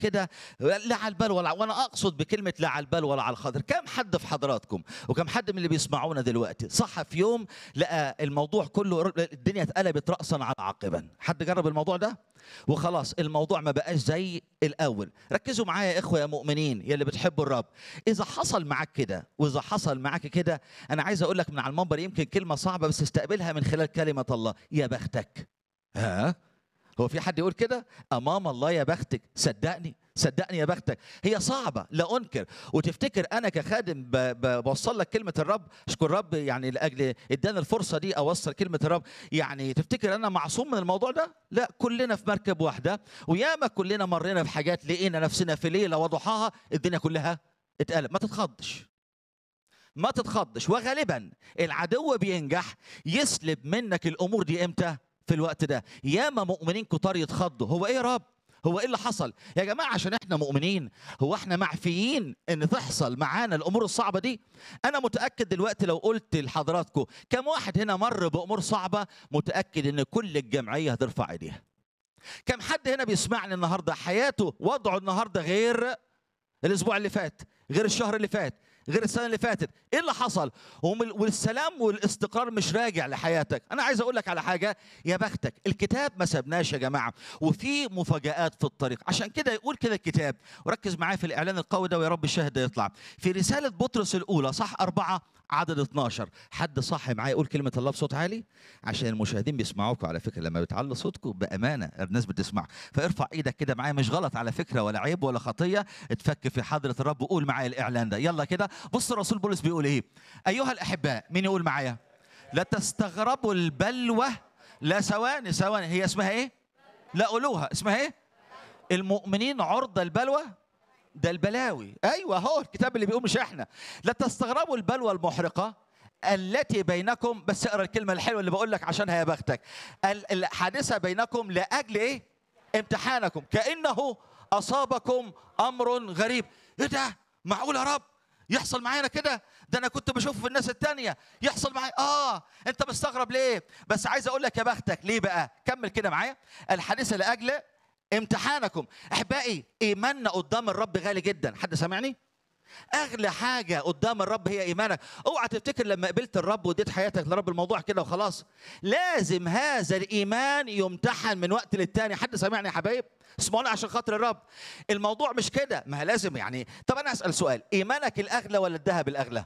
كده لا على البال ولا وانا اقصد بكلمه لا على البال ولا على الخاطر كم حد في حضراتكم وكم حد من اللي بيسمعونا دلوقتي صح في يوم لقى الموضوع كله الدنيا اتقلبت راسا على عقبا حد جرب الموضوع ده وخلاص الموضوع ما بقاش زي الاول ركزوا معايا يا اخوه يا مؤمنين يا اللي بتحبوا الرب اذا حصل معاك كده واذا حصل معاك كده انا عايز اقول لك من على المنبر يمكن كلمه صعبه بس استقبلها من خلال كلمه الله يا بختك ها هو في حد يقول كده امام الله يا بختك صدقني صدقني يا بختك هي صعبة لا أنكر وتفتكر أنا كخادم ب- ب- بوصل لك كلمة الرب أشكر الرب يعني لأجل إداني الفرصة دي أوصل كلمة الرب يعني تفتكر أنا معصوم من الموضوع ده؟ لا كلنا في مركب واحدة وياما كلنا مرينا في حاجات لقينا نفسنا في ليلة وضحاها الدنيا كلها اتقلب ما تتخضش ما تتخضش وغالبا العدو بينجح يسلب منك الامور دي امتى في الوقت ده ياما مؤمنين كتار يتخضوا هو ايه يا رب هو ايه اللي حصل يا جماعه عشان احنا مؤمنين هو احنا معفيين ان تحصل معانا الامور الصعبه دي انا متاكد دلوقتي لو قلت لحضراتكم كم واحد هنا مر بامور صعبه متاكد ان كل الجمعيه هترفع ايديها كم حد هنا بيسمعني النهارده حياته وضعه النهارده غير الاسبوع اللي فات غير الشهر اللي فات غير السنه اللي فاتت ايه اللي حصل وم- والسلام والاستقرار مش راجع لحياتك انا عايز اقول لك على حاجه يا بختك الكتاب ما سابناش يا جماعه وفي مفاجات في الطريق عشان كده يقول كده الكتاب وركز معايا في الاعلان القوي ده ويا رب الشاهد ده يطلع في رساله بطرس الاولى صح أربعة عدد 12 حد صح معايا يقول كلمه الله بصوت عالي عشان المشاهدين بيسمعوكم على فكره لما بتعلوا صوتكم بامانه الناس بتسمع فارفع ايدك كده معايا مش غلط على فكره ولا عيب ولا خطيه اتفك في حضره الرب وقول معايا الاعلان ده يلا كده بص الرسول بولس بيقول ايه ايها الاحباء مين يقول معايا لا تستغربوا البلوى لا ثواني ثواني هي اسمها ايه لا قولوها اسمها ايه المؤمنين عرضة البلوى ده البلاوي ايوه هو الكتاب اللي بيقول مش احنا لا تستغربوا البلوى المحرقه التي بينكم بس اقرا الكلمه الحلوه اللي بقول لك عشانها يا بختك ال- الحادثه بينكم لاجل ايه امتحانكم كانه اصابكم امر غريب ايه ده معقول يا رب يحصل معانا كده ده انا كنت بشوفه في الناس التانية يحصل معايا اه انت مستغرب ليه بس عايز اقول لك يا بختك ليه بقى كمل كده معايا الحادثه لاجل امتحانكم احبائي ايماننا قدام الرب غالي جدا حد سامعني اغلى حاجه قدام الرب هي ايمانك اوعى تفتكر لما قبلت الرب واديت حياتك لرب الموضوع كده وخلاص لازم هذا الايمان يمتحن من وقت للتاني حد سامعني يا حبايب اسمعوني عشان خاطر الرب الموضوع مش كده ما هي لازم يعني طب انا اسال سؤال ايمانك الاغلى ولا الذهب الاغلى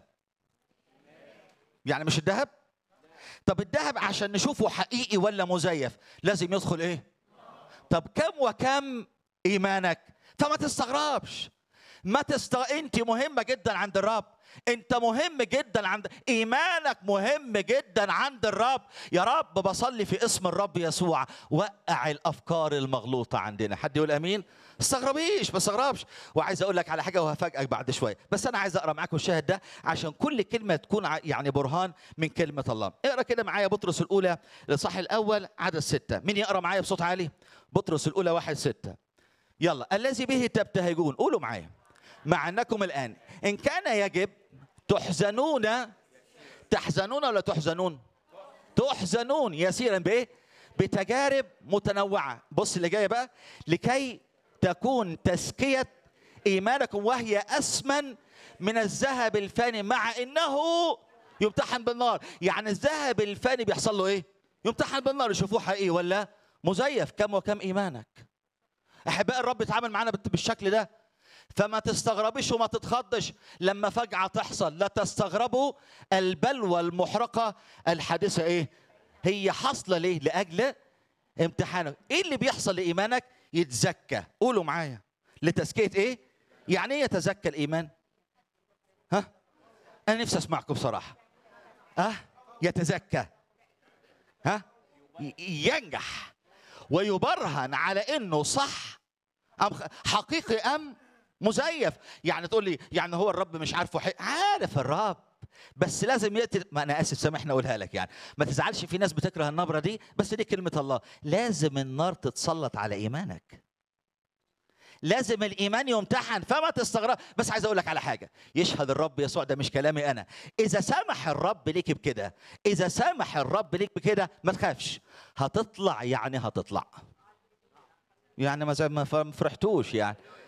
يعني مش الذهب طب الذهب عشان نشوفه حقيقي ولا مزيف لازم يدخل ايه طب كم وكم ايمانك فما تستغربش ما تست... انت مهمه جدا عند الرب انت مهم جدا عند ايمانك مهم جدا عند الرب يا رب بصلي في اسم الرب يسوع وقع الافكار المغلوطه عندنا حد يقول امين استغربيش ما استغربش وعايز اقول لك على حاجه وهفاجئك بعد شويه بس انا عايز اقرا معاكم الشاهد ده عشان كل كلمه تكون ع- يعني برهان من كلمه الله اقرا كده معايا بطرس الاولى الاصحاح الاول عدد ستة مين يقرا معايا بصوت عالي بطرس الاولى واحد ستة يلا الذي به تبتهجون قولوا معايا مع انكم الان ان كان يجب تحزنون تحزنون ولا تحزنون تحزنون يسيرا بايه بتجارب متنوعه بص اللي جايه بقى لكي تكون تزكيه ايمانكم وهي اثمن من الذهب الفاني مع انه يمتحن بالنار يعني الذهب الفاني بيحصل له ايه يمتحن بالنار يشوفوه حقيقي ولا مزيف كم وكم ايمانك احباء الرب اتعامل معانا بالت- بالشكل ده فما تستغربش وما تتخضش لما فجعة تحصل لا تستغربوا البلوى المحرقة الحادثة ايه هي حاصلة ليه لأجل امتحانك ايه اللي بيحصل لإيمانك يتزكى قولوا معايا لتزكية ايه يعني ايه يتزكى الإيمان ها انا نفسي اسمعكم بصراحة ها يتزكى ها ي- ينجح ويبرهن على انه صح أم خ- حقيقي ام مزيف يعني تقول لي يعني هو الرب مش عارفه حق. عارف الرب بس لازم ياتي ما انا اسف سامحني اقولها لك يعني ما تزعلش في ناس بتكره النبره دي بس دي كلمه الله لازم النار تتسلط على ايمانك لازم الايمان يمتحن فما تستغرب بس عايز اقول لك على حاجه يشهد الرب يسوع ده مش كلامي انا اذا سامح الرب ليك بكده اذا سامح الرب ليك بكده ما تخافش هتطلع يعني هتطلع يعني ما زي ما ف- ما فرحتوش يعني